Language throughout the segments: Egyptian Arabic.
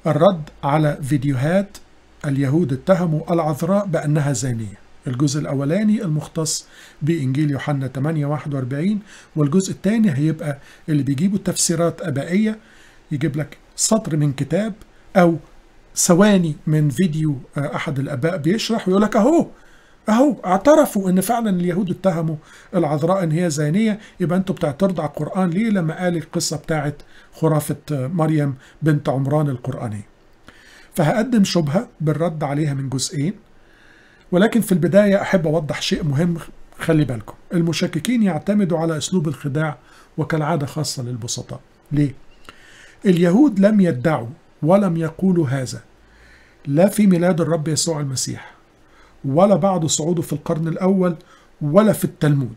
الرد على فيديوهات اليهود اتهموا العذراء بأنها زانية الجزء الأولاني المختص بإنجيل يوحنا 8 41 والجزء الثاني هيبقى اللي بيجيبوا تفسيرات أبائية يجيب لك سطر من كتاب أو ثواني من فيديو أحد الآباء بيشرح ويقول لك أهو أهو اعترفوا إن فعلا اليهود اتهموا العذراء إن هي زانية يبقى أنتوا بتعترضوا على القرآن ليه لما قال القصة بتاعت خرافة مريم بنت عمران القرآنية فهقدم شبهة بالرد عليها من جزئين ولكن في البداية أحب أوضح شيء مهم خلي بالكم المشككين يعتمدوا على أسلوب الخداع وكالعادة خاصة للبسطاء ليه؟ اليهود لم يدعوا ولم يقولوا هذا لا في ميلاد الرب يسوع المسيح ولا بعد صعوده في القرن الأول ولا في التلمود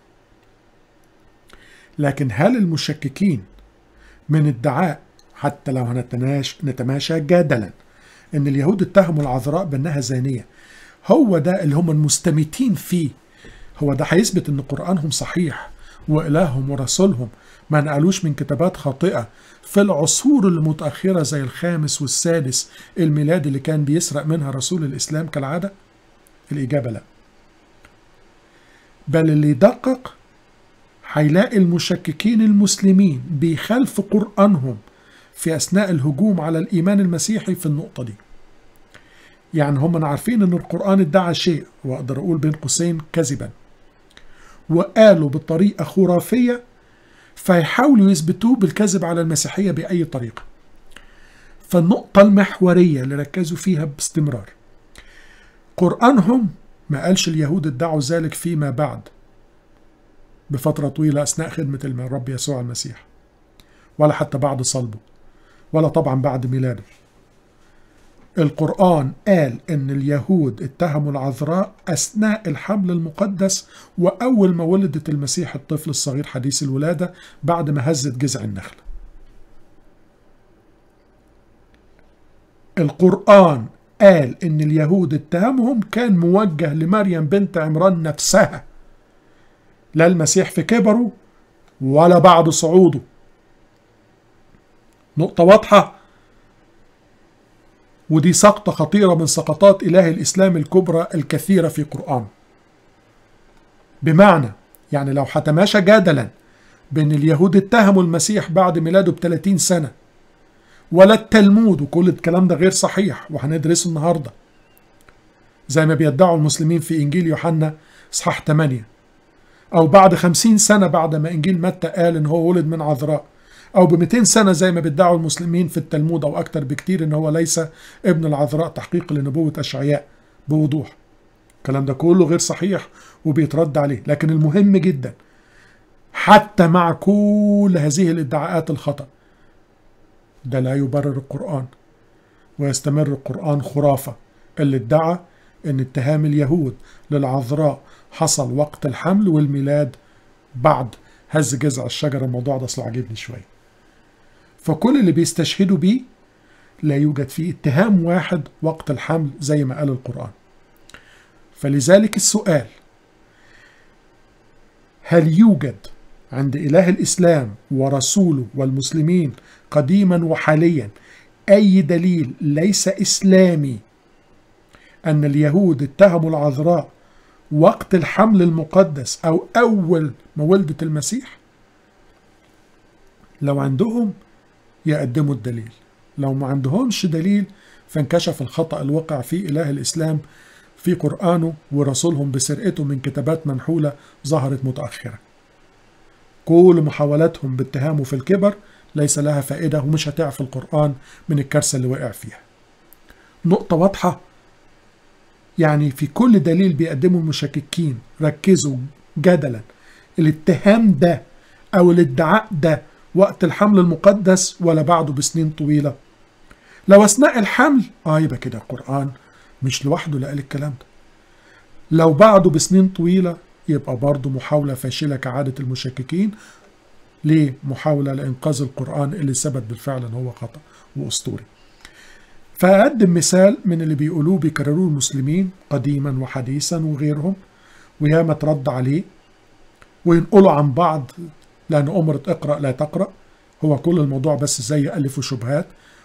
لكن هل المشككين من ادعاء حتى لو نتماشى جدلا ان اليهود اتهموا العذراء بانها زانيه هو ده اللي هم المستميتين فيه هو ده هيثبت ان قرانهم صحيح والههم ورسولهم ما نقلوش من كتابات خاطئه في العصور المتاخره زي الخامس والسادس الميلاد اللي كان بيسرق منها رسول الاسلام كالعاده الاجابه لا بل اللي يدقق هيلاقي المشككين المسلمين بيخالفوا قرانهم في اثناء الهجوم على الايمان المسيحي في النقطه دي يعني هم عارفين ان القرآن ادعى شيء واقدر اقول بين قوسين كذبا وقالوا بطريقة خرافية فيحاولوا يثبتوه بالكذب على المسيحية بأي طريقة فالنقطة المحورية اللي ركزوا فيها باستمرار قرآنهم ما قالش اليهود ادعوا ذلك فيما بعد بفترة طويلة أثناء خدمة الرب يسوع المسيح ولا حتى بعد صلبه ولا طبعا بعد ميلاده القرآن قال إن اليهود اتهموا العذراء أثناء الحمل المقدس وأول ما ولدت المسيح الطفل الصغير حديث الولادة بعد ما هزت جذع النخلة. القرآن قال إن اليهود اتهامهم كان موجه لمريم بنت عمران نفسها. لا المسيح في كبره ولا بعد صعوده. نقطة واضحة ودي سقطة خطيرة من سقطات إله الإسلام الكبرى الكثيرة في قرآن بمعنى يعني لو هتماشى جدلا بأن اليهود اتهموا المسيح بعد ميلاده ب 30 سنة ولا التلمود وكل الكلام ده غير صحيح وهندرسه النهاردة زي ما بيدعوا المسلمين في إنجيل يوحنا إصحاح 8 أو بعد 50 سنة بعد ما إنجيل متى قال إن هو ولد من عذراء أو ب 200 سنة زي ما بيدعوا المسلمين في التلمود أو أكتر بكتير إن هو ليس ابن العذراء تحقيق لنبوة أشعياء بوضوح الكلام ده كله غير صحيح وبيترد عليه لكن المهم جدا حتى مع كل هذه الادعاءات الخطأ ده لا يبرر القرآن ويستمر القرآن خرافة اللي ادعى ان اتهام اليهود للعذراء حصل وقت الحمل والميلاد بعد هز جذع الشجرة الموضوع ده اصلا عجبني شوية فكل اللي بيستشهدوا بيه لا يوجد فيه اتهام واحد وقت الحمل زي ما قال القرآن فلذلك السؤال هل يوجد عند إله الإسلام ورسوله والمسلمين قديما وحاليا أي دليل ليس إسلامي أن اليهود اتهموا العذراء وقت الحمل المقدس أو أول ما ولدت المسيح لو عندهم يقدموا الدليل لو ما عندهمش دليل فانكشف الخطأ الوقع في إله الإسلام في قرآنه ورسولهم بسرقته من كتابات منحولة ظهرت متأخرة كل محاولاتهم باتهامه في الكبر ليس لها فائدة ومش هتعرف القرآن من الكارثة اللي وقع فيها نقطة واضحة يعني في كل دليل بيقدمه المشككين ركزوا جدلا الاتهام ده أو الادعاء ده وقت الحمل المقدس ولا بعده بسنين طويلة لو أثناء الحمل آه يبقى كده القرآن مش لوحده اللي قال الكلام ده لو بعده بسنين طويلة يبقى برضه محاولة فاشلة كعادة المشككين ليه محاولة لإنقاذ القرآن اللي ثبت بالفعل إن هو خطأ وأسطوري فأقدم مثال من اللي بيقولوه بيكرروه المسلمين قديما وحديثا وغيرهم وياما ترد عليه وينقلوا عن بعض لأن أمرت اقرأ لا تقرأ هو كل الموضوع بس زي ألفوا شبهات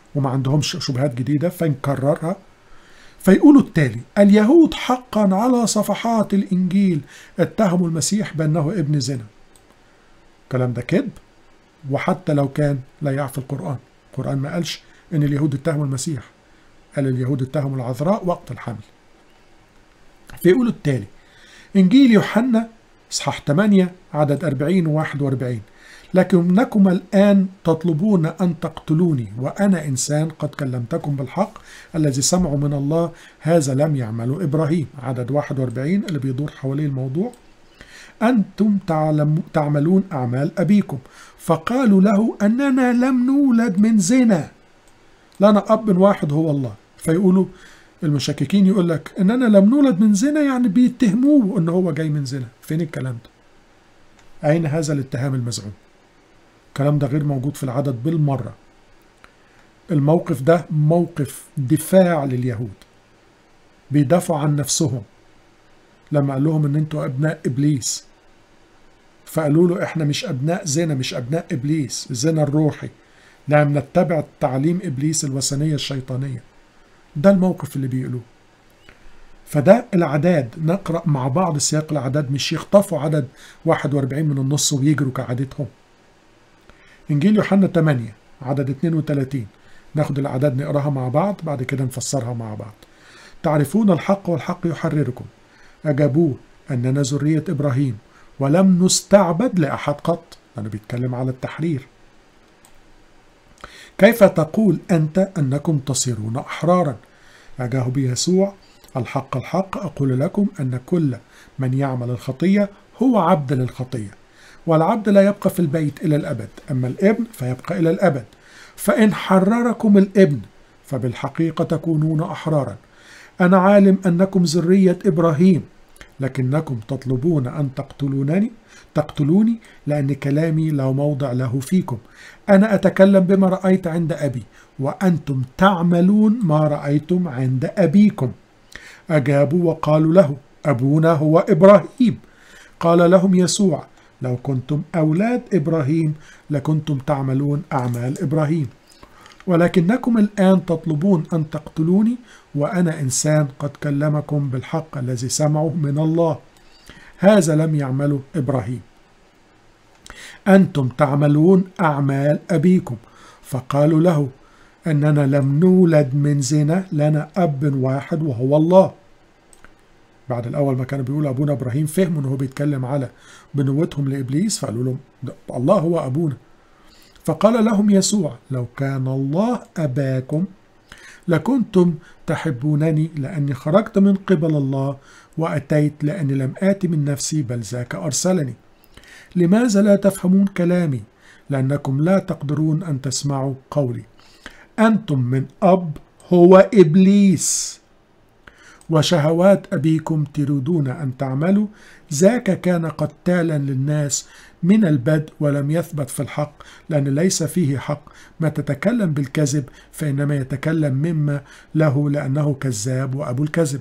وما عندهمش شبهات جديدة فنكررها فيقولوا التالي اليهود حقا على صفحات الإنجيل اتهموا المسيح بأنه ابن زنا الكلام ده كذب وحتى لو كان لا يعفي القرآن القرآن ما قالش إن اليهود اتهموا المسيح قال اليهود اتهموا العذراء وقت الحمل فيقولوا التالي إنجيل يوحنا إصحاح 8 عدد 40 و 41 لكنكم الآن تطلبون أن تقتلوني وأنا إنسان قد كلمتكم بالحق الذي سمعوا من الله هذا لم يعمله إبراهيم عدد 41 اللي بيدور حواليه الموضوع أنتم تعلم تعملون أعمال أبيكم فقالوا له أننا لم نولد من زنا لنا أب واحد هو الله فيقولوا المشككين يقول لك اننا لم نولد من زنا يعني بيتهموه ان هو جاي من زنا فين الكلام ده اين هذا الاتهام المزعوم الكلام ده غير موجود في العدد بالمره الموقف ده موقف دفاع لليهود بيدافعوا عن نفسهم لما قال لهم ان انتوا ابناء ابليس فقالوا له احنا مش ابناء زنا مش ابناء ابليس الزنا الروحي لا نتبع تعليم ابليس الوثنيه الشيطانيه ده الموقف اللي بيقولوه فده العداد نقرأ مع بعض سياق العداد مش يخطفوا عدد 41 من النص ويجروا كعادتهم إنجيل يوحنا 8 عدد 32 ناخد الأعداد نقراها مع بعض بعد كده نفسرها مع بعض تعرفون الحق والحق يحرركم أجابوه أننا ذرية إبراهيم ولم نستعبد لأحد قط أنا بيتكلم على التحرير كيف تقول أنت أنكم تصيرون أحرارا أجاه بيسوع الحق الحق أقول لكم أن كل من يعمل الخطية هو عبد للخطية والعبد لا يبقى في البيت إلى الأبد أما الابن فيبقى إلى الأبد فإن حرركم الابن فبالحقيقة تكونون أحرارا أنا عالم أنكم ذرية إبراهيم لكنكم تطلبون أن تقتلونني تقتلوني لأن كلامي لا موضع له فيكم أنا أتكلم بما رأيت عند أبي وأنتم تعملون ما رأيتم عند أبيكم أجابوا وقالوا له أبونا هو إبراهيم قال لهم يسوع لو كنتم أولاد إبراهيم لكنتم تعملون أعمال إبراهيم ولكنكم الآن تطلبون أن تقتلوني وأنا إنسان قد كلمكم بالحق الذي سمعه من الله هذا لم يعمله إبراهيم أنتم تعملون أعمال أبيكم فقالوا له أننا لم نولد من زنا لنا أب واحد وهو الله بعد الأول ما كانوا بيقولوا أبونا إبراهيم فهموا أنه بيتكلم على بنوتهم لإبليس فقالوا لهم الله هو أبونا فقال لهم يسوع لو كان الله أباكم لكنتم تحبونني لأني خرجت من قبل الله وأتيت لأني لم آت من نفسي بل ذاك أرسلني لماذا لا تفهمون كلامي لأنكم لا تقدرون أن تسمعوا قولي أنتم من أب هو إبليس وشهوات أبيكم تريدون أن تعملوا ذاك كان قتالا للناس من البدء ولم يثبت في الحق لأن ليس فيه حق ما تتكلم بالكذب فإنما يتكلم مما له لأنه كذاب وأبو الكذب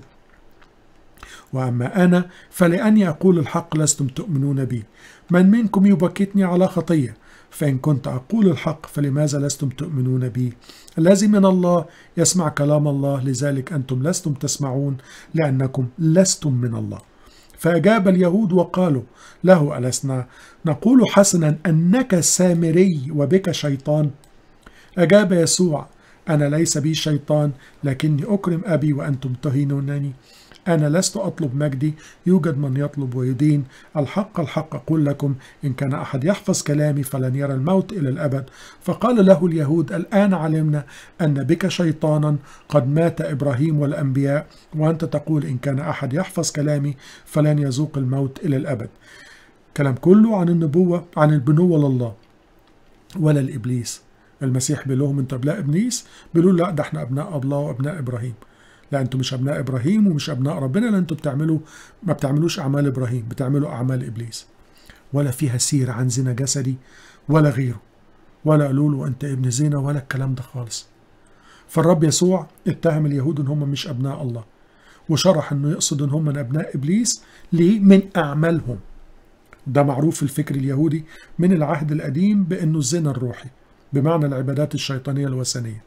وأما أنا فلأني أقول الحق لستم تؤمنون بي من منكم يبكتني على خطية فإن كنت أقول الحق فلماذا لستم تؤمنون بي الذي من الله يسمع كلام الله لذلك أنتم لستم تسمعون لأنكم لستم من الله فأجاب اليهود وقالوا له ألسنا نقول حسنا أنك سامري وبك شيطان أجاب يسوع أنا ليس بي شيطان لكني أكرم أبي وأنتم تهينونني أنا لست أطلب مجدي يوجد من يطلب ويدين الحق الحق أقول لكم إن كان أحد يحفظ كلامي فلن يرى الموت إلى الأبد فقال له اليهود الآن علمنا أن بك شيطانا قد مات إبراهيم والأنبياء وأنت تقول إن كان أحد يحفظ كلامي فلن يذوق الموت إلى الأبد كلام كله عن النبوة عن البنوة لله ولا الإبليس المسيح بيقول لهم انتوا ابناء ابليس بيقولوا لا ده احنا ابناء الله وابناء ابراهيم لا انتوا مش ابناء ابراهيم ومش ابناء ربنا لا انتوا بتعملوا ما بتعملوش اعمال ابراهيم بتعملوا اعمال ابليس ولا فيها سير عن زنا جسدي ولا غيره ولا قالوا له انت ابن زنا ولا الكلام ده خالص فالرب يسوع اتهم اليهود ان هم مش ابناء الله وشرح انه يقصد ان هم من ابناء ابليس ليه من اعمالهم ده معروف في الفكر اليهودي من العهد القديم بانه الزنا الروحي بمعنى العبادات الشيطانيه الوثنيه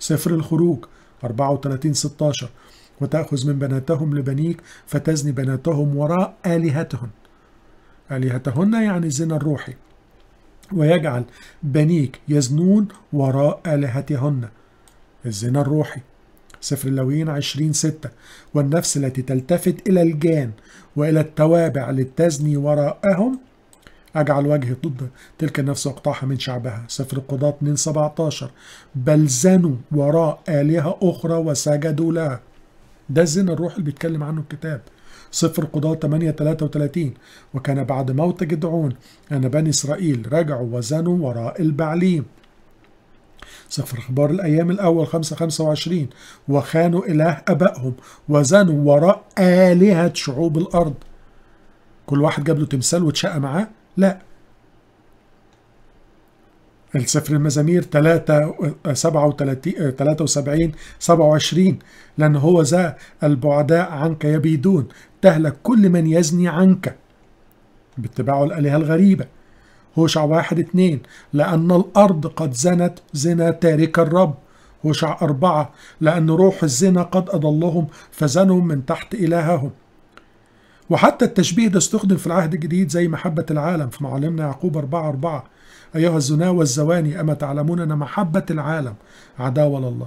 سفر الخروج 34 16 وتأخذ من بناتهم لبنيك فتزني بناتهم وراء آلهتهن آلهتهن يعني الزنا الروحي ويجعل بنيك يزنون وراء آلهتهن الزنا الروحي سفر اللويين عشرين ستة والنفس التي تلتفت إلى الجان وإلى التوابع لتزني وراءهم أجعل وجهي ضد تلك النفس وأقطعها من شعبها سفر القضاة 2 17 بل زنوا وراء آلهة أخرى وسجدوا لها ده الزنا الروح اللي بيتكلم عنه الكتاب سفر القضاة 8 33 وكان بعد موت جدعون أن بني إسرائيل رجعوا وزنوا وراء البعليم سفر اخبار الايام الاول 5 25 وخانوا اله ابائهم وزنوا وراء الهه شعوب الارض كل واحد جاب له تمثال واتشقى معاه لا السفر المزامير 3 37 73 27 لأن هو ذا البعداء عنك يبيدون تهلك كل من يزني عنك باتباعه الآلهة الغريبة هوشع واحد اتنين لأن الأرض قد زنت زنا تارك الرب هوشع أربعة لأن روح الزنا قد أضلهم فزنوا من تحت إلههم وحتى التشبيه ده استخدم في العهد الجديد زي محبة العالم في معلمنا يعقوب أربعة أربعة أيها الزنا والزواني أما تعلمون أن محبة العالم عداوة لله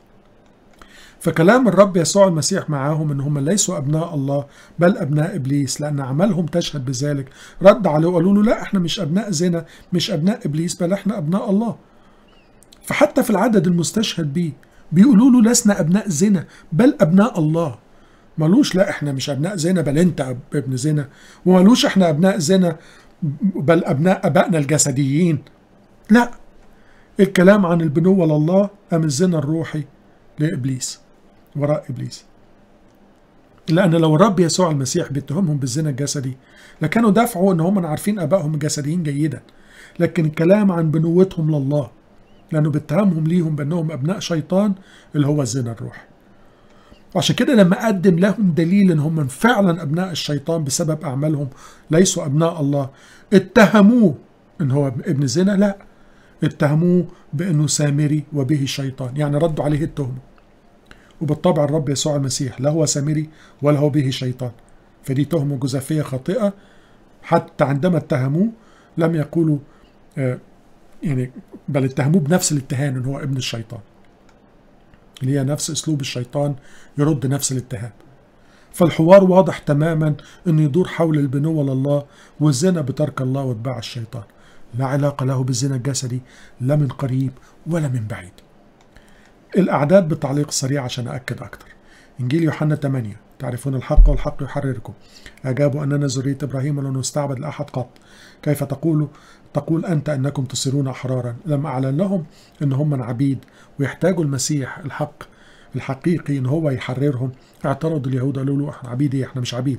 فكلام الرب يسوع المسيح معاهم ان هم ليسوا ابناء الله بل ابناء ابليس لان اعمالهم تشهد بذلك رد عليه وقالوا له لا احنا مش ابناء زنا مش ابناء ابليس بل احنا ابناء الله فحتى في العدد المستشهد به بيقولوا له لسنا ابناء زنا بل ابناء الله مالوش لا احنا مش ابناء زنا بل انت ابن زنا ومالوش احنا ابناء زنا بل ابناء ابائنا الجسديين لا الكلام عن البنوة لله أم الزنا الروحي لإبليس وراء إبليس لأن لو الرب يسوع المسيح بيتهمهم بالزنا الجسدي لكانوا دافعوا أن هم عارفين أبائهم الجسديين جيدا لكن الكلام عن بنوتهم لله لأنه بيتهمهم ليهم بأنهم أبناء شيطان اللي هو الزنا الروحي وعشان كده لما قدم لهم دليل ان هم فعلا ابناء الشيطان بسبب اعمالهم ليسوا ابناء الله اتهموه ان هو ابن زنا لا اتهموه بانه سامري وبه الشيطان يعني ردوا عليه التهمه وبالطبع الرب يسوع المسيح لا هو سامري ولا هو به شيطان فدي تهمه جزافيه خاطئه حتى عندما اتهموه لم يقولوا آه يعني بل اتهموه بنفس الاتهام ان هو ابن الشيطان اللي هي نفس اسلوب الشيطان يرد نفس الاتهام فالحوار واضح تماما انه يدور حول البنوة لله والزنا بترك الله واتباع الشيطان لا علاقة له بالزنا الجسدي لا من قريب ولا من بعيد الأعداد بالتعليق سريع عشان أأكد أكتر إنجيل يوحنا 8 تعرفون الحق والحق يحرركم أجابوا أننا ذرية إبراهيم ولن نستعبد لأحد قط كيف تقول تقول أنت أنكم تصيرون أحرارا لما أعلن لهم أن هم من عبيد ويحتاجوا المسيح الحق الحقيقي أن هو يحررهم اعترضوا اليهود قالوا له احنا عبيد ايه احنا مش عبيد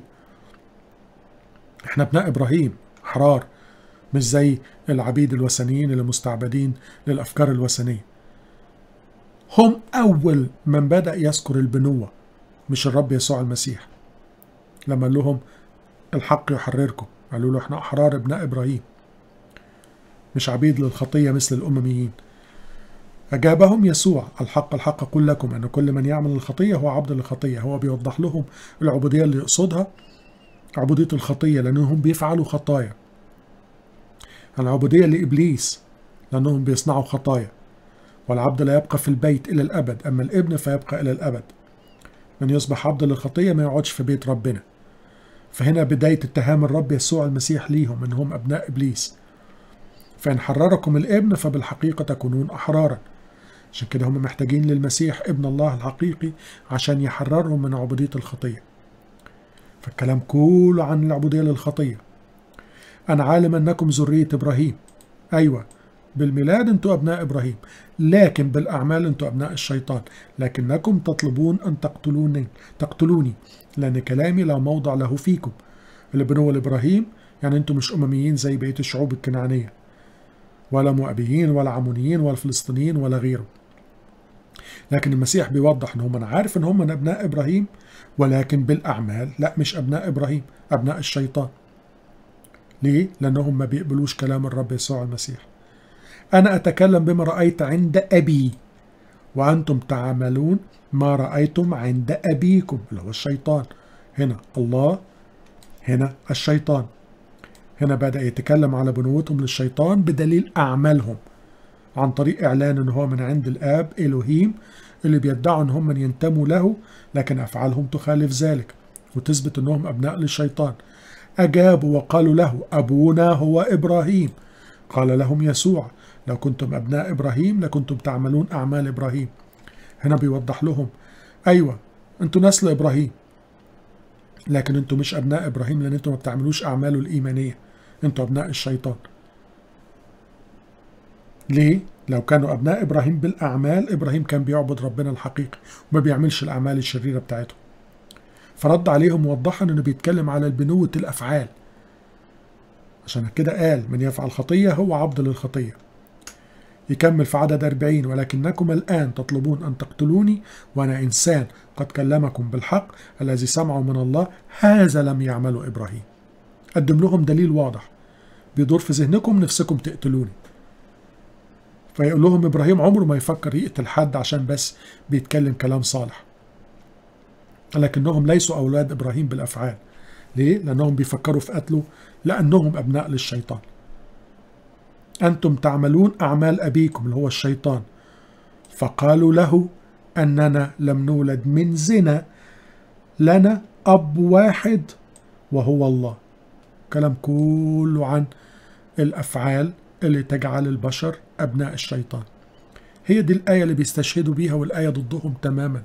احنا ابناء إبراهيم أحرار مش زي العبيد الوثنيين اللي مستعبدين للأفكار الوثنية هم أول من بدأ يذكر البنوة مش الرب يسوع المسيح لما قال لهم الحق يحرركم قالوا له احنا أحرار ابناء إبراهيم مش عبيد للخطية مثل الأمميين أجابهم يسوع الحق الحق أقول لكم أن كل من يعمل الخطية هو عبد للخطية هو بيوضح لهم العبودية اللي يقصدها عبودية الخطية لأنهم بيفعلوا خطايا العبودية لإبليس لأنهم بيصنعوا خطايا والعبد لا يبقى في البيت إلى الأبد أما الابن فيبقى إلى الأبد من يصبح عبد للخطية ما يقعدش في بيت ربنا فهنا بداية اتهام الرب يسوع المسيح ليهم أنهم أبناء إبليس فإن حرركم الابن فبالحقيقة تكونون أحرارا عشان كده هم محتاجين للمسيح ابن الله الحقيقي عشان يحررهم من عبودية الخطية فالكلام كله عن العبودية للخطية أنا عالم أنكم ذرية إبراهيم أيوة بالميلاد أنتوا أبناء إبراهيم لكن بالأعمال أنتوا أبناء الشيطان لكنكم تطلبون أن تقتلوني تقتلوني لأن كلامي لا موضع له فيكم البنوة لإبراهيم يعني أنتوا مش أمميين زي بقية الشعوب الكنعانية ولا مؤبيين ولا عمونيين ولا فلسطينيين ولا غيره لكن المسيح بيوضح ان هم انا عارف ان هم من ابناء ابراهيم ولكن بالاعمال لا مش ابناء ابراهيم ابناء الشيطان ليه لانهم ما بيقبلوش كلام الرب يسوع المسيح انا اتكلم بما رايت عند ابي وأنتم تعملون ما رأيتم عند أبيكم اللي هو الشيطان هنا الله هنا الشيطان هنا بدأ يتكلم على بنوتهم للشيطان بدليل أعمالهم عن طريق إعلان أن هو من عند الآب إلهيم اللي بيدعوا أن هم من ينتموا له لكن أفعالهم تخالف ذلك وتثبت أنهم أبناء للشيطان أجابوا وقالوا له أبونا هو إبراهيم قال لهم يسوع لو كنتم أبناء إبراهيم لكنتم تعملون أعمال إبراهيم هنا بيوضح لهم أيوة أنتوا نسل إبراهيم لكن أنتوا مش أبناء إبراهيم لأن أنتوا ما بتعملوش أعماله الإيمانية أنتوا أبناء الشيطان ليه؟ لو كانوا أبناء إبراهيم بالأعمال إبراهيم كان بيعبد ربنا الحقيقي وما بيعملش الأعمال الشريرة بتاعته فرد عليهم موضحا أنه بيتكلم على البنوة الأفعال عشان كده قال من يفعل خطية هو عبد للخطية يكمل في عدد 40 ولكنكم الآن تطلبون أن تقتلوني وأنا إنسان قد كلمكم بالحق الذي سمعوا من الله هذا لم يعمله إبراهيم قدم لهم دليل واضح بيدور في ذهنكم نفسكم تقتلوني فيقول لهم إبراهيم عمره ما يفكر يقتل حد عشان بس بيتكلم كلام صالح لكنهم ليسوا أولاد إبراهيم بالأفعال ليه؟ لأنهم بيفكروا في قتله لأنهم أبناء للشيطان أنتم تعملون أعمال أبيكم اللي هو الشيطان فقالوا له أننا لم نولد من زنا لنا أب واحد وهو الله كلام كله عن الأفعال اللي تجعل البشر أبناء الشيطان هي دي الآية اللي بيستشهدوا بيها والآية ضدهم تماما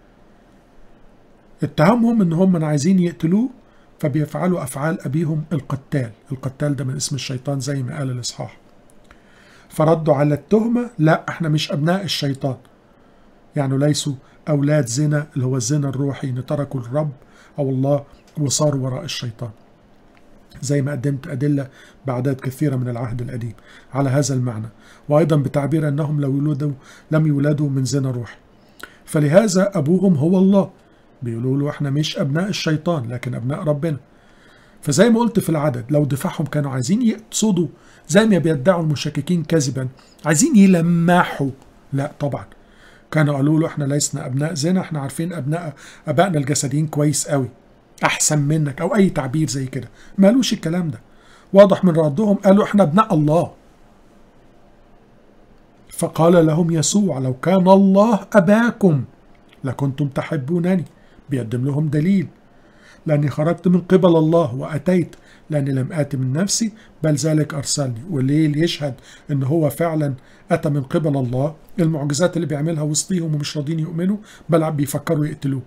اتهمهم ان هم عايزين يقتلوه فبيفعلوا افعال ابيهم القتال القتال ده من اسم الشيطان زي ما قال الاصحاح فردوا على التهمه لا احنا مش ابناء الشيطان يعني ليسوا اولاد زنا اللي هو الزنا الروحي ان تركوا الرب او الله وصاروا وراء الشيطان زي ما قدمت أدلة بأعداد كثيرة من العهد القديم على هذا المعنى وأيضا بتعبير أنهم لو يولدوا لم يولدوا من زنا روحي فلهذا أبوهم هو الله بيقولوا له احنا مش ابناء الشيطان لكن ابناء ربنا فزي ما قلت في العدد لو دفاعهم كانوا عايزين يقصدوا زي ما بيدعوا المشككين كذبا عايزين يلمحوا لا طبعا كانوا قالوا له احنا لسنا ابناء زنا احنا عارفين ابناء ابائنا الجسديين كويس قوي احسن منك او اي تعبير زي كده ما قالوش الكلام ده واضح من ردهم قالوا احنا ابناء الله فقال لهم يسوع لو كان الله اباكم لكنتم تحبونني بيقدم لهم دليل لأني خرجت من قبل الله وأتيت لأني لم آت من نفسي بل ذلك أرسلني والليل يشهد إن هو فعلا أتى من قبل الله المعجزات اللي بيعملها وسطيهم ومش راضيين يؤمنوا بل بيفكروا يقتلوه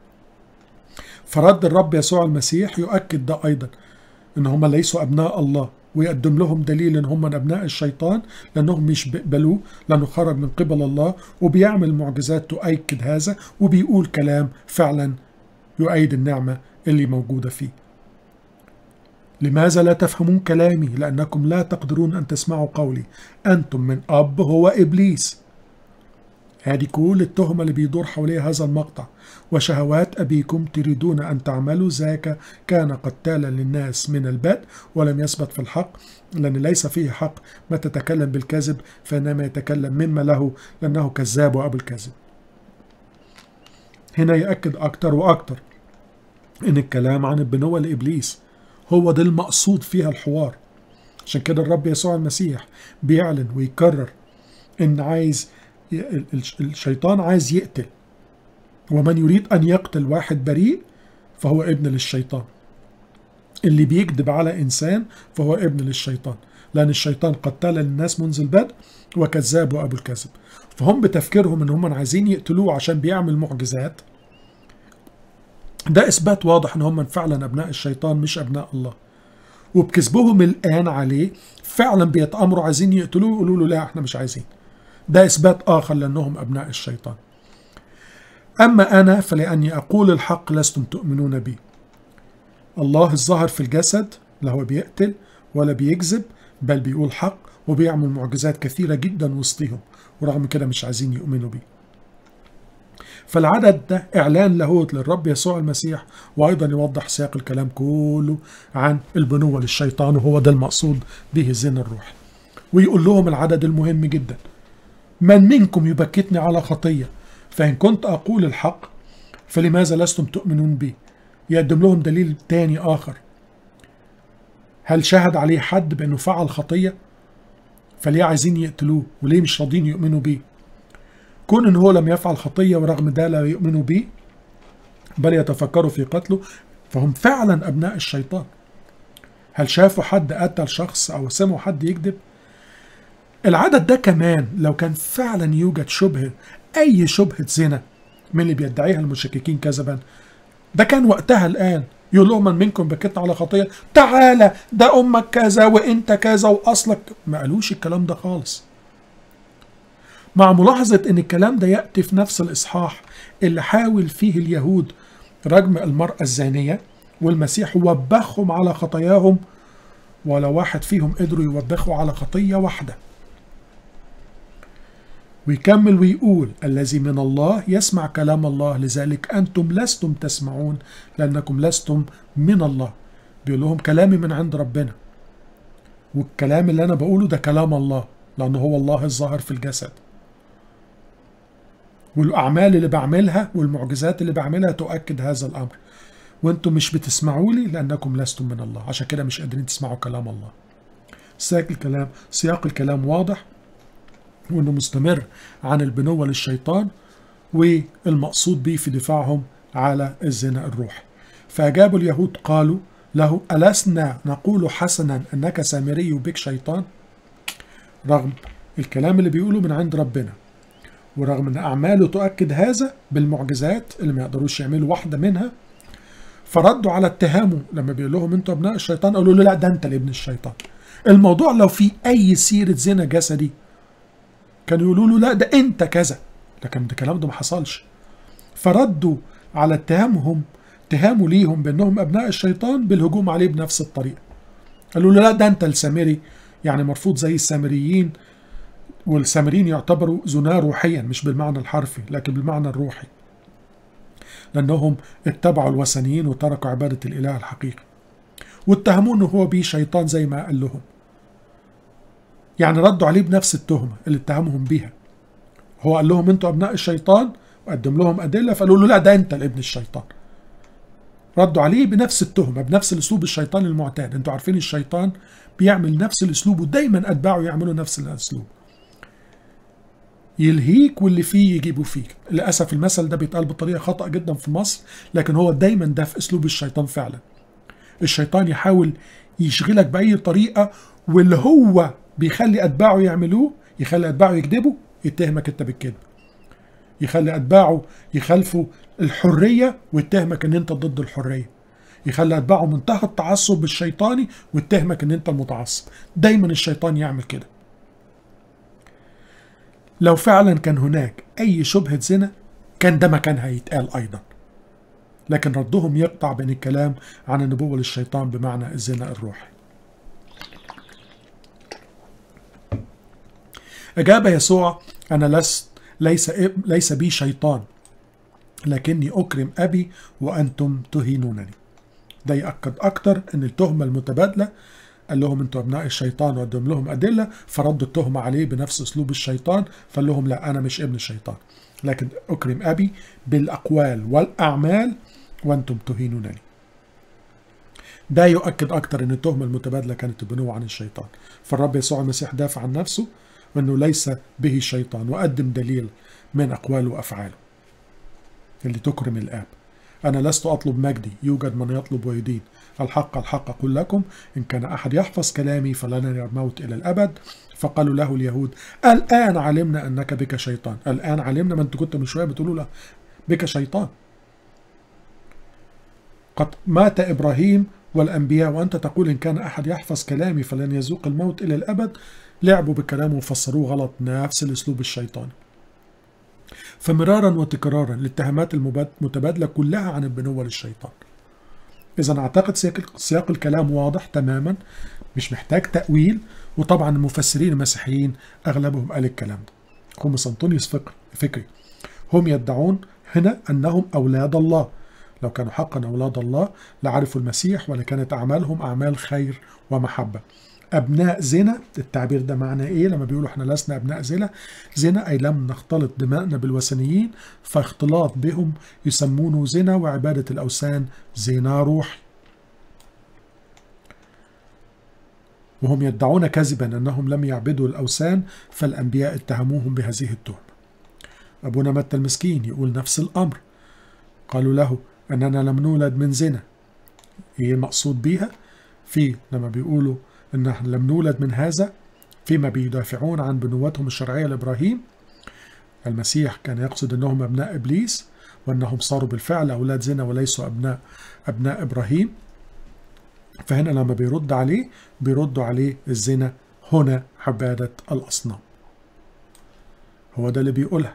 فرد الرب يسوع المسيح يؤكد ده أيضا إن هم ليسوا أبناء الله ويقدم لهم دليل ان هم من ابناء الشيطان لانهم مش بيقبلوه لانه خرج من قبل الله وبيعمل معجزات تؤكد هذا وبيقول كلام فعلا يؤيد النعمه اللي موجوده فيه. لماذا لا تفهمون كلامي؟ لانكم لا تقدرون ان تسمعوا قولي. انتم من اب هو ابليس. هذه كل التهمة اللي بيدور حواليها هذا المقطع وشهوات أبيكم تريدون أن تعملوا ذاك كان قتالا للناس من البدء ولم يثبت في الحق لأن ليس فيه حق ما تتكلم بالكذب فإنما يتكلم مما له لأنه كذاب وأبو الكذب هنا يأكد أكتر وأكتر إن الكلام عن البنوة لإبليس هو ده المقصود فيها الحوار عشان كده الرب يسوع المسيح بيعلن ويكرر إن عايز الشيطان عايز يقتل ومن يريد أن يقتل واحد بريء فهو ابن للشيطان اللي بيكذب على إنسان فهو ابن للشيطان لأن الشيطان قتل الناس منذ البدء وكذاب وأبو الكذب فهم بتفكيرهم إن هم عايزين يقتلوه عشان بيعمل معجزات ده إثبات واضح إن هم فعلا أبناء الشيطان مش أبناء الله وبكذبهم الآن عليه فعلا بيتأمروا عايزين يقتلوه يقولوا له لا احنا مش عايزين ده إثبات آخر لأنهم أبناء الشيطان أما أنا فلأني أقول الحق لستم تؤمنون بي الله الظاهر في الجسد لا هو بيقتل ولا بيكذب بل بيقول حق وبيعمل معجزات كثيرة جدا وسطهم ورغم كده مش عايزين يؤمنوا بيه فالعدد ده إعلان لاهوت للرب يسوع المسيح وأيضا يوضح سياق الكلام كله عن البنوة للشيطان وهو ده المقصود به الزنا الروحي ويقول لهم العدد المهم جدا من منكم يبكتني على خطية فإن كنت أقول الحق فلماذا لستم تؤمنون بي يقدم لهم دليل تاني آخر هل شهد عليه حد بأنه فعل خطية فليه عايزين يقتلوه وليه مش راضين يؤمنوا بيه كون ان هو لم يفعل خطية ورغم ده لا يؤمنوا بيه بل يتفكروا في قتله فهم فعلا أبناء الشيطان هل شافوا حد قتل شخص أو سمعوا حد يكذب العدد ده كمان لو كان فعلا يوجد شبهة أي شبهة زنا من اللي بيدعيها المشككين كذبا ده كان وقتها الآن يقول لهم من منكم بكتنا على خطية تعالى ده أمك كذا وإنت كذا وأصلك ما قالوش الكلام ده خالص مع ملاحظة أن الكلام ده يأتي في نفس الإصحاح اللي حاول فيه اليهود رجم المرأة الزانية والمسيح وبخهم على خطاياهم ولا واحد فيهم قدروا يوبخوا على خطية واحدة ويكمل ويقول الذي من الله يسمع كلام الله لذلك أنتم لستم تسمعون لأنكم لستم من الله بيقول لهم كلامي من عند ربنا والكلام اللي أنا بقوله ده كلام الله لأنه هو الله الظاهر في الجسد والأعمال اللي بعملها والمعجزات اللي بعملها تؤكد هذا الأمر وانتم مش بتسمعوا لي لأنكم لستم من الله عشان كده مش قادرين تسمعوا كلام الله سياق الكلام سياق الكلام واضح وانه مستمر عن البنوة للشيطان والمقصود به في دفاعهم على الزنا الروحي فأجاب اليهود قالوا له ألسنا نقول حسنا أنك سامري وبك شيطان رغم الكلام اللي بيقوله من عند ربنا ورغم ان اعماله تؤكد هذا بالمعجزات اللي ما يقدروش يعملوا واحده منها فردوا على اتهامه لما بيقول لهم انتوا ابناء الشيطان قالوا له لا ده انت اللي ابن الشيطان الموضوع لو في اي سيره زنا جسدي كانوا يقولوا له لا ده انت كذا لكن ده الكلام ده ما حصلش فردوا على اتهامهم اتهاموا ليهم بانهم ابناء الشيطان بالهجوم عليه بنفس الطريقه قالوا له لا ده انت السامري يعني مرفوض زي السامريين والسامريين يعتبروا زنا روحيا مش بالمعنى الحرفي لكن بالمعنى الروحي لأنهم اتبعوا الوثنيين وتركوا عبادة الإله الحقيقي واتهموه أنه هو بيه شيطان زي ما قال لهم يعني ردوا عليه بنفس التهمة اللي اتهمهم بيها هو قال لهم انتوا أبناء الشيطان وقدم لهم أدلة فقالوا له لا ده أنت الابن الشيطان ردوا عليه بنفس التهمة بنفس الأسلوب الشيطان المعتاد انتوا عارفين الشيطان بيعمل نفس الأسلوب ودايما أتباعه يعملوا نفس الأسلوب يلهيك واللي فيه يجيبوا فيك للأسف المثل ده بيتقال بطريقة خطأ جدا في مصر لكن هو دايما ده في أسلوب الشيطان فعلا الشيطان يحاول يشغلك بأي طريقة واللي هو بيخلي أتباعه يعملوه يخلي أتباعه يكذبوا يتهمك أنت بالكذب يخلي أتباعه يخالفوا الحرية ويتهمك أن أنت ضد الحرية يخلي أتباعه منتهى التعصب الشيطاني ويتهمك أن أنت المتعصب دايما الشيطان يعمل كده لو فعلا كان هناك أي شبهة زنا كان ده مكانها يتقال أيضا لكن ردهم يقطع بين الكلام عن النبوة للشيطان بمعنى الزنا الروحي أجاب يسوع أنا لست ليس ليس بي شيطان لكني أكرم أبي وأنتم تهينونني ده يأكد أكتر أن التهمة المتبادلة قال لهم انتوا ابناء الشيطان وقدم لهم ادله فردوا التهمه عليه بنفس اسلوب الشيطان فقال لهم لا انا مش ابن الشيطان لكن اكرم ابي بالاقوال والاعمال وانتم تهينونني ده يؤكد اكتر ان التهمه المتبادله كانت البنوه عن الشيطان فالرب يسوع المسيح دافع عن نفسه وانه ليس به شيطان وقدم دليل من اقواله وافعاله اللي تكرم الاب انا لست اطلب مجدي يوجد من يطلب ويدين الحق الحق أقول لكم إن كان أحد يحفظ كلامي فلن يرى الموت إلى الأبد فقالوا له اليهود الآن علمنا أنك بك شيطان الآن علمنا ما أنت كنت من شوية بتقولوا له بك شيطان قد مات إبراهيم والأنبياء وأنت تقول إن كان أحد يحفظ كلامي فلن يذوق الموت إلى الأبد لعبوا بالكلام وفسروه غلط نفس الأسلوب الشيطاني فمرارا وتكرارا الاتهامات المتبادلة كلها عن البنوة للشيطان إذا أعتقد سياق الكلام واضح تماما مش محتاج تأويل وطبعا المفسرين المسيحيين أغلبهم قال الكلام ده هم أنطونيوس فكري هم يدعون هنا أنهم أولاد الله لو كانوا حقا أولاد الله لعرفوا المسيح ولكانت أعمالهم أعمال خير ومحبة أبناء زنا التعبير ده معناه إيه لما بيقولوا إحنا لسنا أبناء زنا زنا أي لم نختلط دماءنا بالوثنيين فاختلاط بهم يسمونه زنا وعبادة الأوثان زنا روحي وهم يدعون كذبا أنهم لم يعبدوا الأوثان فالأنبياء اتهموهم بهذه التهمة أبونا متى المسكين يقول نفس الأمر قالوا له أننا لم نولد من زنا إيه المقصود بيها في لما بيقولوا أن لم نولد من هذا فيما بيدافعون عن بنوتهم الشرعية لإبراهيم المسيح كان يقصد أنهم أبناء إبليس وأنهم صاروا بالفعل أولاد زنا وليسوا أبناء أبناء إبراهيم فهنا لما بيرد عليه بيردوا عليه الزنا هنا عبادة الأصنام هو ده اللي بيقولها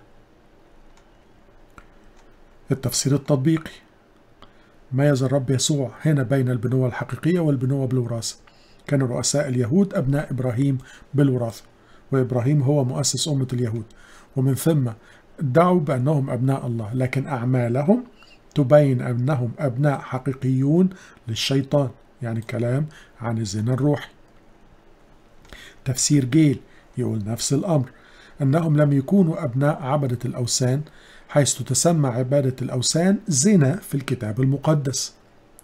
التفسير التطبيقي ميز الرب يسوع هنا بين البنوة الحقيقية والبنوة بالوراثة كان رؤساء اليهود أبناء إبراهيم بالوراثة وإبراهيم هو مؤسس أمة اليهود ومن ثم ادعوا بأنهم أبناء الله لكن أعمالهم تبين أنهم أبناء حقيقيون للشيطان يعني كلام عن الزنا الروحي تفسير جيل يقول نفس الأمر أنهم لم يكونوا أبناء عبدة الأوثان حيث تسمى عبادة الأوثان زنا في الكتاب المقدس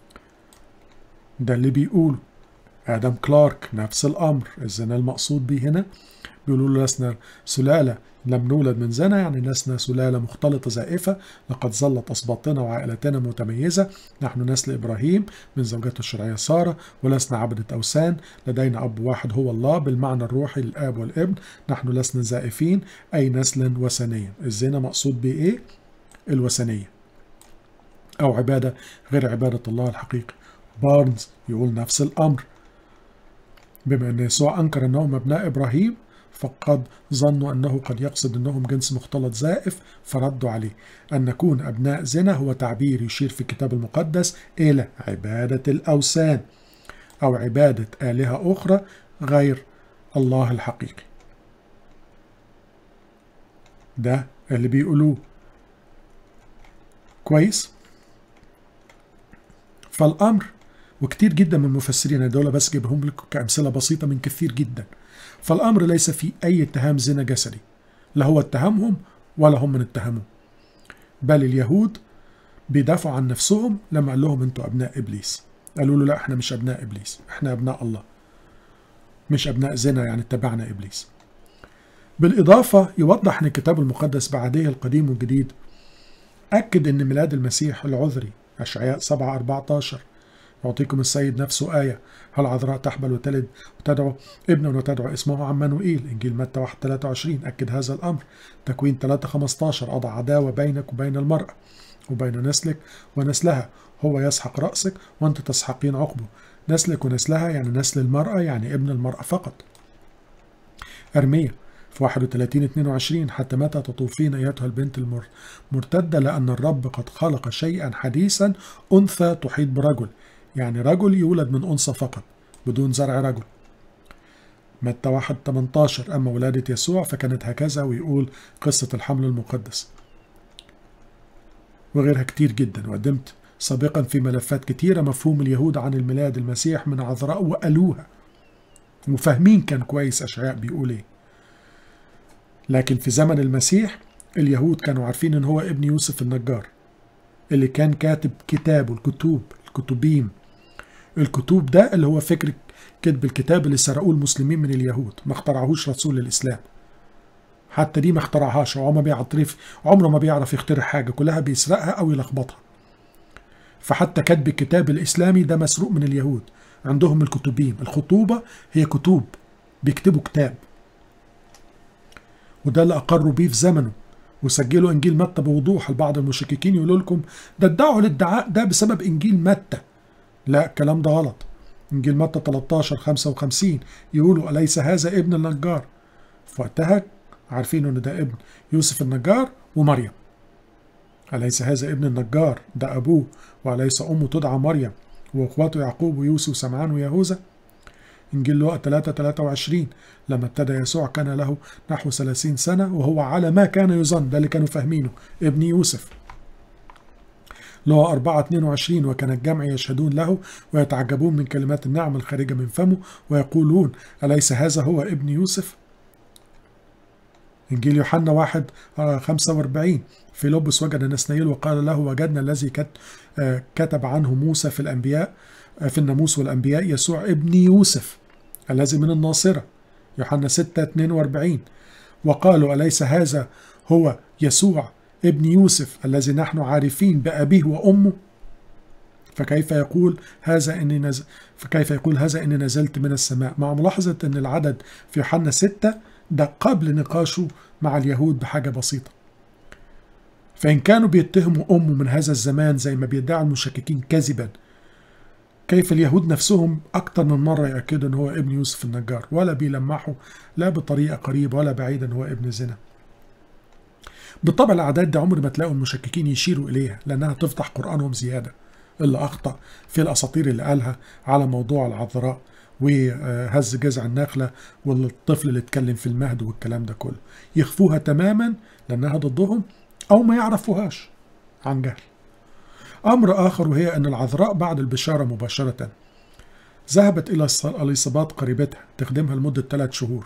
ده اللي بيقوله آدم كلارك نفس الأمر الزنا المقصود به هنا بيقولوا له لسنا سلالة لم نولد من زنا يعني لسنا سلالة مختلطة زائفة لقد ظلت أسباطنا وعائلتنا متميزة نحن نسل إبراهيم من زوجته الشرعية سارة ولسنا عبدة أوثان لدينا أب واحد هو الله بالمعنى الروحي للآب والابن نحن لسنا زائفين أي نسلا وثنيا الزنا مقصود به إيه؟ الوثنية أو عبادة غير عبادة الله الحقيقي بارنز يقول نفس الأمر بما أن يسوع أنكر أنهم أبناء إبراهيم فقد ظنوا أنه قد يقصد أنهم جنس مختلط زائف فردوا عليه أن نكون أبناء زنا هو تعبير يشير في الكتاب المقدس إلى عبادة الأوثان أو عبادة آلهة أخرى غير الله الحقيقي ده اللي بيقولوه كويس فالأمر وكتير جدا من المفسرين دول بس جيبهم لكم كأمثلة بسيطة من كثير جدا فالأمر ليس في أي اتهام زنا جسدي لا هو اتهمهم ولا هم من اتهموه بل اليهود بيدافعوا عن نفسهم لما قال لهم انتوا أبناء إبليس قالوا له لا احنا مش أبناء إبليس احنا أبناء الله مش أبناء زنا يعني اتبعنا إبليس بالإضافة يوضح أن الكتاب المقدس بعديه القديم والجديد أكد أن ميلاد المسيح العذري أشعياء 7 14 يعطيكم السيد نفسه آية هل عذراء تحبل وتلد وتدعو ابنا وتدعو اسمه عمانوئيل إنجيل متى 1 23 أكد هذا الأمر تكوين 3 15 أضع عداوة بينك وبين المرأة وبين نسلك ونسلها هو يسحق رأسك وأنت تسحقين عقبه نسلك ونسلها يعني نسل المرأة يعني ابن المرأة فقط أرمية في 31 22 حتى متى تطوفين أيتها البنت المرتدة لأن الرب قد خلق شيئا حديثا أنثى تحيط برجل يعني رجل يولد من أنثى فقط بدون زرع رجل متى 1 18 أما ولادة يسوع فكانت هكذا ويقول قصة الحمل المقدس وغيرها كتير جدا وقدمت سابقا في ملفات كتيرة مفهوم اليهود عن الميلاد المسيح من عذراء وقالوها وفاهمين كان كويس أشعياء بيقول إيه لكن في زمن المسيح اليهود كانوا عارفين ان هو ابن يوسف النجار اللي كان كاتب كتابه الكتب الكتبين الكتب ده اللي هو فكر كتب الكتاب اللي سرقوه المسلمين من اليهود ما اخترعهوش رسول الاسلام حتى دي ما اخترعهاش هو ما بيعرف عمره ما بيعرف يخترع حاجه كلها بيسرقها او يلخبطها فحتى كتب الكتاب الاسلامي ده مسروق من اليهود عندهم الكتبين الخطوبه هي كتب بيكتبوا كتاب وده اللي أقروا بيه في زمنه وسجلوا إنجيل متى بوضوح البعض المشككين يقولوا لكم ده ادعوا الادعاء ده بسبب إنجيل متى لا الكلام ده غلط إنجيل متى 13 55 يقولوا أليس هذا ابن النجار في وقتها عارفين إن ده ابن يوسف النجار ومريم أليس هذا ابن النجار ده أبوه وأليس أمه تدعى مريم وإخواته يعقوب ويوسف وسمعان ويهوذا إنجيل لوقا 3 23 لما ابتدى يسوع كان له نحو 30 سنة وهو على ما كان يظن ده اللي كانوا فاهمينه ابن يوسف اللي هو 4 22 وكان الجمع يشهدون له ويتعجبون من كلمات النعم الخارجة من فمه ويقولون أليس هذا هو ابن يوسف إنجيل يوحنا 1 45 فيلبس وجد نسنيل وقال له وجدنا الذي كتب عنه موسى في الأنبياء في الناموس والأنبياء يسوع ابن يوسف الذي من الناصرة يوحنا 6 42 وقالوا أليس هذا هو يسوع ابن يوسف الذي نحن عارفين بأبيه وأمه فكيف يقول هذا إني نزل فكيف يقول هذا إني نزلت من السماء مع ملاحظة أن العدد في يوحنا 6 ده قبل نقاشه مع اليهود بحاجة بسيطة فإن كانوا بيتهموا أمه من هذا الزمان زي ما بيدعي المشككين كذبا كيف اليهود نفسهم أكتر من مرة يأكدوا أن هو ابن يوسف النجار ولا بيلمحوا لا بطريقة قريبة ولا بعيدا أن هو ابن زنا بالطبع الأعداد دي عمر ما تلاقوا المشككين يشيروا إليها لأنها تفضح قرآنهم زيادة اللي أخطأ في الأساطير اللي قالها على موضوع العذراء وهز جذع النخلة والطفل اللي اتكلم في المهد والكلام ده كله يخفوها تماما لأنها ضدهم أو ما يعرفوهاش عن جهل أمر آخر وهي أن العذراء بعد البشارة مباشرة ذهبت إلى اليصابات قريبتها تخدمها لمدة ثلاث شهور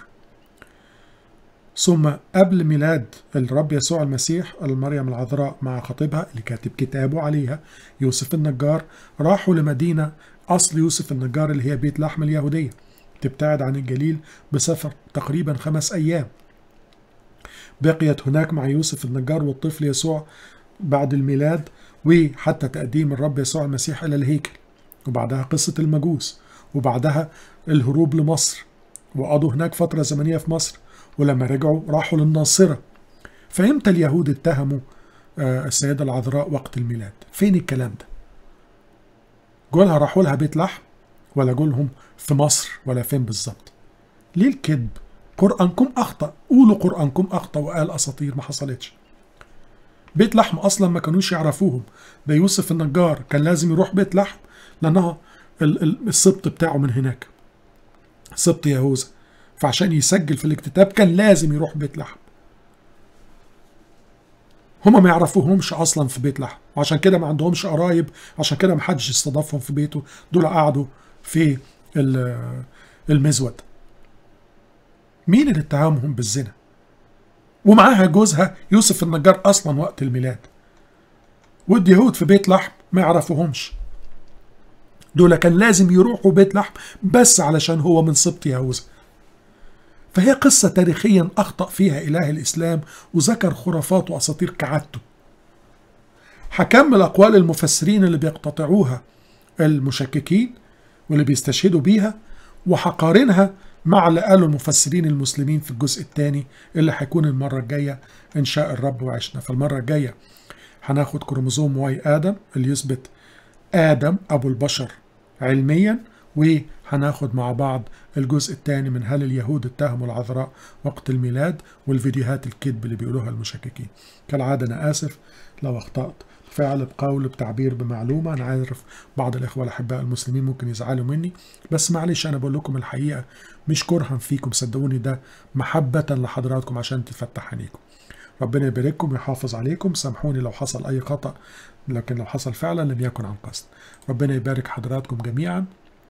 ثم قبل ميلاد الرب يسوع المسيح المريم العذراء مع خطيبها اللي كاتب كتابه عليها يوسف النجار راحوا لمدينة أصل يوسف النجار اللي هي بيت لحم اليهودية تبتعد عن الجليل بسفر تقريبا خمس أيام بقيت هناك مع يوسف النجار والطفل يسوع بعد الميلاد وحتى تقديم الرب يسوع المسيح إلى الهيكل وبعدها قصة المجوس وبعدها الهروب لمصر وقضوا هناك فترة زمنية في مصر ولما رجعوا راحوا للناصرة فإمتى اليهود اتهموا السيدة العذراء وقت الميلاد فين الكلام ده جولها راحوا لها بيت لحم ولا جولهم في مصر ولا فين بالظبط ليه الكذب قرآنكم أخطأ قولوا قرآنكم أخطأ وقال أساطير ما حصلتش بيت لحم أصلا ما كانوش يعرفوهم ده يوسف النجار كان لازم يروح بيت لحم لأنها السبط بتاعه من هناك سبط يهوذا فعشان يسجل في الاكتتاب كان لازم يروح بيت لحم هما ما يعرفوهمش اصلا في بيت لحم وعشان كده ما عندهمش قرايب عشان كده ما حدش استضافهم في بيته دول قعدوا في المزود مين اللي اتهمهم بالزنا ومعاها جوزها يوسف النجار اصلا وقت الميلاد واليهود في بيت لحم ما يعرفوهمش دول كان لازم يروحوا بيت لحم بس علشان هو من سبط يهوذا فهي قصة تاريخيا أخطأ فيها إله الإسلام وذكر خرافات وأساطير كعادته هكمل أقوال المفسرين اللي بيقتطعوها المشككين واللي بيستشهدوا بيها وهقارنها مع اللي قاله المفسرين المسلمين في الجزء الثاني اللي هيكون المرة الجاية إن شاء الرب وعشنا فالمرة الجاية هناخد كروموزوم واي آدم اللي يثبت آدم أبو البشر علميا وهناخد مع بعض الجزء الثاني من هل اليهود اتهموا العذراء وقت الميلاد والفيديوهات الكذب اللي بيقولوها المشككين كالعادة أنا آسف لو أخطأت فعل بقول بتعبير بمعلومة أنا عارف بعض الإخوة الأحباء المسلمين ممكن يزعلوا مني بس معلش أنا بقول لكم الحقيقة مش كرها فيكم صدقوني ده محبة لحضراتكم عشان تفتح عينيكم ربنا يبارككم ويحافظ عليكم سامحوني لو حصل أي خطأ لكن لو حصل فعلا لم يكن عن قصد ربنا يبارك حضراتكم جميعا